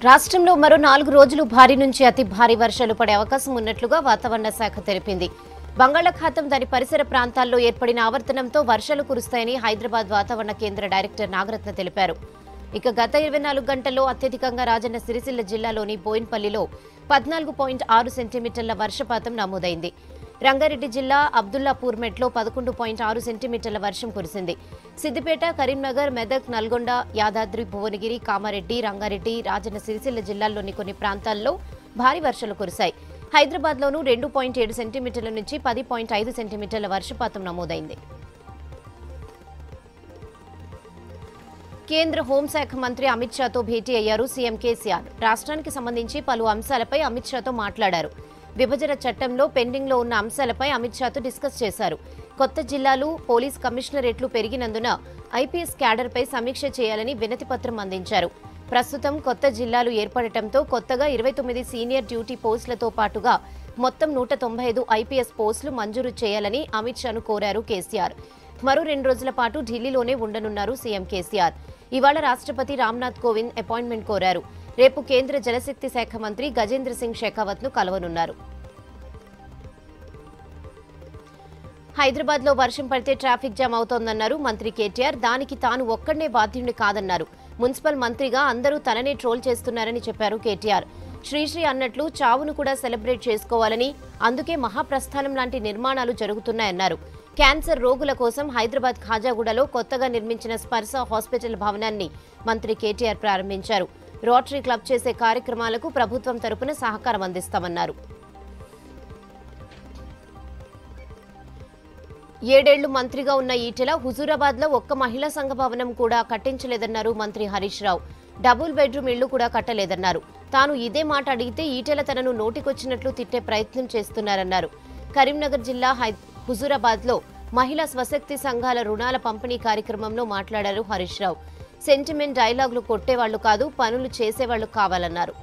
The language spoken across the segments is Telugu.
రాష్ట్రంలో మరో నాలుగు రోజులు భారీ నుంచి అతి భారీ వర్షాలు పడే అవకాశం ఉన్నట్లుగా వాతావరణ శాఖ తెలిపింది బంగాళాఖాతం దాని పరిసర ప్రాంతాల్లో ఏర్పడిన ఆవర్తనంతో వర్షాలు కురుస్తాయని హైదరాబాద్ వాతావరణ కేంద్ర డైరెక్టర్ నాగరత్న తెలిపారు ఇక గత ఇరవై నాలుగు గంటల్లో అత్యధికంగా రాజన్న సిరిసిల్ల జిల్లాలోని బోయిన్పల్లిలో పద్నాలుగు పాయింట్ ఆరు సెంటీమీటర్ల వర్షపాతం నమోదైంది రంగారెడ్డి జిల్లా అబ్దుల్లాపూర్ మెట్లో పదకొండు పాయింట్ ఆరు సెంటీమీటర్ల వర్షం కురిసింది సిద్దిపేట కరీంనగర్ మెదక్ నల్గొండ యాదాద్రి భువనగిరి కామారెడ్డి రంగారెడ్డి రాజన్న సిరిసిల్ల జిల్లాల్లోని కొన్ని ప్రాంతాల్లో భారీ వర్షాలు కురిశాయి హైదరాబాద్లోనూ రెండు పాయింట్ ఏడు సెంటీమీటర్ల నుంచి పది పాయింట్ ఐదు సెంటీమీటర్ల వర్షపాతం నమోదైంది కేంద్ర హోంశాఖ మంత్రి అమిత్ షాతో భేటీ అయ్యారు సీఎం కేసీఆర్ రాష్ట్రానికి సంబంధించి పలు అంశాలపై అమిత్ షాతో మాట్లాడారు విభజన చట్టంలో పెండింగ్లో ఉన్న అంశాలపై అమిత్ షాతో డిస్కస్ చేశారు కొత్త జిల్లాలు పోలీస్ కమిషనరేట్లు పెరిగినందున ఐపీఎస్ క్యాడర్పై సమీక్ష చేయాలని వినతి పత్రం అందించారు ప్రస్తుతం కొత్త జిల్లాలు ఏర్పడటంతో కొత్తగా ఇరవై తొమ్మిది సీనియర్ డ్యూటీ పోస్టులతో పాటుగా మొత్తం నూట తొంభై ఐదు ఐపీఎస్ పోస్టులు మంజూరు చేయాలని అమిత్ షాను కోరారు కేసీఆర్ మరో రెండు రోజుల పాటు ఢిల్లీలోనే ఉండనున్నారు సీఎం కేసీఆర్ ఇవాళ రాష్ట్రపతి రామ్నాథ్ కోవింద్ అపాయింట్మెంట్ కోరారు రేపు కేంద్ర జలశక్తి శాఖ మంత్రి గజేంద్ర సింగ్ షెకావత్ ను కలవనున్నారు హైదరాబాద్ లో వర్షం పడితే ట్రాఫిక్ జామ్ అవుతోందన్నారు మంత్రి కేటీఆర్ దానికి తాను ఒక్కడే బాధ్యుడిని కాదన్నారు మున్సిపల్ మంత్రిగా అందరూ తననే ట్రోల్ చేస్తున్నారని చెప్పారు కేటీఆర్ శ్రీశ్రీ అన్నట్లు చావును కూడా సెలబ్రేట్ చేసుకోవాలని అందుకే మహాప్రస్థానం లాంటి నిర్మాణాలు జరుగుతున్నాయన్నారు క్యాన్సర్ రోగుల కోసం హైదరాబాద్ ఖాజాగూడలో కొత్తగా నిర్మించిన స్పర్శ హాస్పిటల్ భవనాన్ని మంత్రి కేటీఆర్ ప్రారంభించారు రోటరీ క్లబ్ చేసే కార్యక్రమాలకు ప్రభుత్వం తరపున సహకారం అందిస్తామన్నారు ఏడేళ్లు మంత్రిగా ఉన్న ఈటెల హుజూరాబాద్ లో ఒక్క మహిళా సంఘ భవనం కూడా కట్టించలేదన్నారు మంత్రి హరీష్ రావు డబుల్ బెడ్రూమ్ ఇళ్లు కూడా కట్టలేదన్నారు తాను ఇదే మాట అడిగితే ఈటెల తనను నోటికొచ్చినట్లు తిట్టే ప్రయత్నం చేస్తున్నారన్నారు కరీంనగర్ జిల్లా హై హుజూరాబాద్ లో మహిళా స్వశక్తి సంఘాల రుణాల పంపిణీ కార్యక్రమంలో మాట్లాడారు హరీష్ రావు సెంటిమెంట్ డైలాగులు కొట్టేవాళ్లు కాదు పనులు చేసేవాళ్లు కావాలన్నారు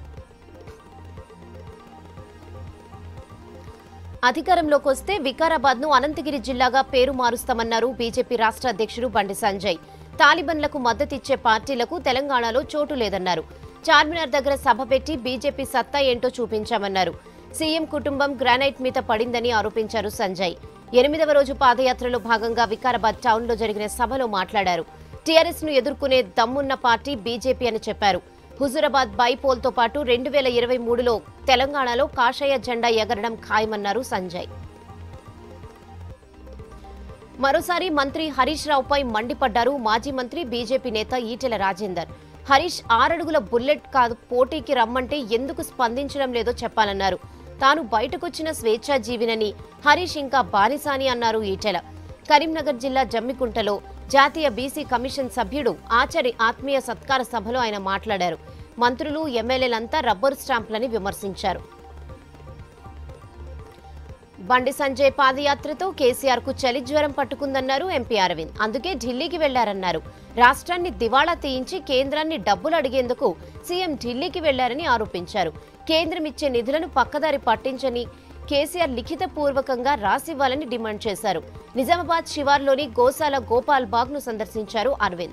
అధికారంలోకి వస్తే వికారాబాద్ ను అనంతగిరి జిల్లాగా పేరు మారుస్తామన్నారు బీజేపీ రాష్ట్ర అధ్యక్షుడు బండి సంజయ్ తాలిబన్లకు మద్దతిచ్చే పార్టీలకు తెలంగాణలో చోటు లేదన్నారు చార్మినార్ దగ్గర సభ పెట్టి బీజేపీ సత్తా ఏంటో చూపించామన్నారు సీఎం కుటుంబం గ్రానైట్ మీద పడిందని ఆరోపించారు సంజయ్ ఎనిమిదవ రోజు పాదయాత్రలో భాగంగా వికారాబాద్ టౌన్లో జరిగిన సభలో మాట్లాడారు టీఆర్ఎస్ ను ఎదుర్కొనే దమ్మున్న పార్టీ బీజేపీ అని చెప్పారు హుజూరాబాద్ బైపోల్తో పాటు రెండు వేల ఇరవై మూడులో తెలంగాణలో కాషాయ జెండా ఎగరడం ఖాయమన్నారు సంజయ్ మరోసారి మంత్రి హరీష్ రావుపై మండిపడ్డారు మాజీ మంత్రి బీజేపీ నేత ఈటెల రాజేందర్ హరీష్ ఆరడుగుల బుల్లెట్ కాదు పోటీకి రమ్మంటే ఎందుకు స్పందించడం లేదో చెప్పాలన్నారు తాను బయటకొచ్చిన స్వేచ్ఛాజీవినని హరీష్ ఇంకా బానిసాని అన్నారు ఈటెల కరీంనగర్ జిల్లా జమ్మికుంటలో జాతీయ బీసీ కమిషన్ సభ్యుడు ఆచారి ఆత్మీయ సత్కార సభలో ఆయన మాట్లాడారు మంత్రులు ఎమ్మెల్యేలంతా రబ్బరు స్టాంపులని విమర్శించారు బండి సంజయ్ పాదయాత్రతో కేసీఆర్ కు చలి జ్వరం పట్టుకుందన్నారు ఎంపీ అరవింద్ అందుకే ఢిల్లీకి వెళ్లారన్నారు రాష్ట్రాన్ని దివాళా తీయించి కేంద్రాన్ని డబ్బులు అడిగేందుకు సీఎం ఢిల్లీకి వెళ్లారని ఆరోపించారు కేంద్రం ఇచ్చే నిధులను పక్కదారి పట్టించని కేసీఆర్ లిఖిత పూర్వకంగా రాసివ్వాలని డిమాండ్ చేశారు నిజామాబాద్ శివార్లోని గోశాల గోపాల్ బాగ్ ను సందర్శించారు అరవింద్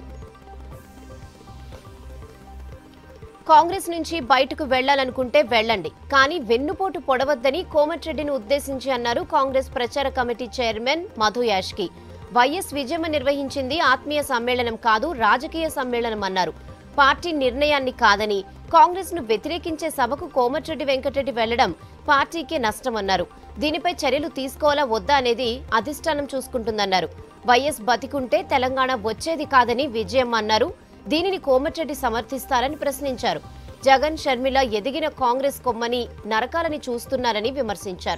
కాంగ్రెస్ నుంచి బయటకు వెళ్లాలనుకుంటే వెళ్ళండి కానీ వెన్నుపోటు పొడవద్దని కోమటిరెడ్డిని ఉద్దేశించి అన్నారు కాంగ్రెస్ ప్రచార committee chairman Madhu Yashki YS Vijayamma నిర్వహించింది ఆత్మీయ సమ్మేళనం కాదు రాజకీయ సమ్మేళనం అన్నారు పార్టీ నిర్ణయాన్ని కాదని కాంగ్రెస్ ను వ్యతిరేకించే సభకు కోమటిరెడ్డి వెంకటరెడ్డి వెళ్లడం పార్టీకే నష్టమన్నారు దీనిపై చర్యలు తీసుకోవాలా వద్దా అనేది అధిష్టానం చూసుకుంటుందన్నారు వైఎస్ బతికుంటే తెలంగాణ వచ్చేది కాదని విజయమ్మ అన్నారు దీనిని కోమటిరెడ్డి సమర్థిస్తారని ప్రశ్నించారు జగన్ షర్మిల ఎదిగిన కాంగ్రెస్ కొమ్మని నరకాలని చూస్తున్నారని విమర్శించారు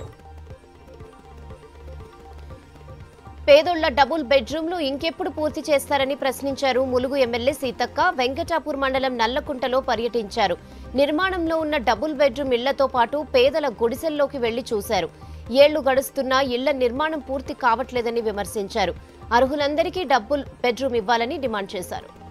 పేదోళ్ల డబుల్ బెడ్రూమ్లు ఇంకెప్పుడు పూర్తి చేస్తారని ప్రశ్నించారు ములుగు ఎమ్మెల్యే సీతక్క వెంకటాపూర్ మండలం నల్లకుంటలో పర్యటించారు నిర్మాణంలో ఉన్న డబుల్ బెడ్రూమ్ ఇళ్లతో పాటు పేదల గుడిసెల్లోకి వెళ్లి చూశారు ఏళ్లు గడుస్తున్నా ఇళ్ల నిర్మాణం పూర్తి కావట్లేదని విమర్శించారు అర్హులందరికీ డబుల్ బెడ్రూమ్ ఇవ్వాలని డిమాండ్ చేశారు